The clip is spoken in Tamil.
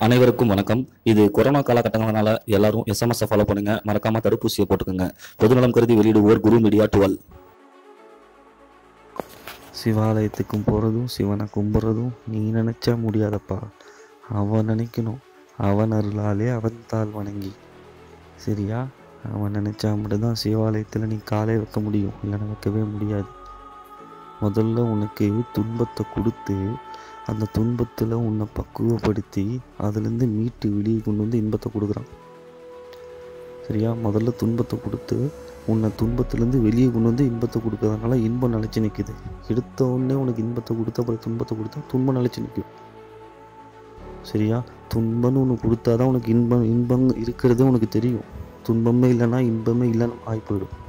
அனைவருக்கும் வணக்கம் இது கொரோனா காலகட்டங்களால எல்லாரும் எஸ்எம்எஸ் ஃபாலோ பண்ணுங்க மறக்காம தடுப்பூசியை போட்டுக்கோங்க பொதுநலம் கருதி வெளியிடுவோர் குரு மீடியா டுவெல் சிவாலயத்துக்கும் போகிறதும் சிவனை கும்பிட்றதும் நீ நினச்சா முடியாதப்பா அவன் நினைக்கணும் அவன் அருளாலே அவன் தாள் வணங்கி சரியா அவன் நினச்சா மட்டும்தான் சிவாலயத்தில் நீ காலை வைக்க முடியும் இல்லைன்னா வைக்கவே முடியாது முதல்ல உனக்கு துன்பத்தை கொடுத்து அந்த துன்பத்தில் உன்னை பக்குவப்படுத்தி அதுலேருந்து மீட்டு வெளியே கொண்டு வந்து இன்பத்தை கொடுக்குறான் சரியா முதல்ல துன்பத்தை கொடுத்து உன்னை துன்பத்துலேருந்து வெளியே கொண்டு வந்து இன்பத்தை கொடுக்கறதுனால இன்பம் நிலச்சி நிற்குது எடுத்த உடனே உனக்கு இன்பத்தை கொடுத்து அப்புறம் துன்பத்தை கொடுத்தா துன்பம் நிலச்சி நிற்கும் சரியா துன்பம்னு ஒன்று கொடுத்தாதான் உனக்கு இன்பம் இன்பம் இருக்கிறது உனக்கு தெரியும் துன்பமே இல்லைன்னா இன்பமே இல்லைன்னு ஆகி போயிடும்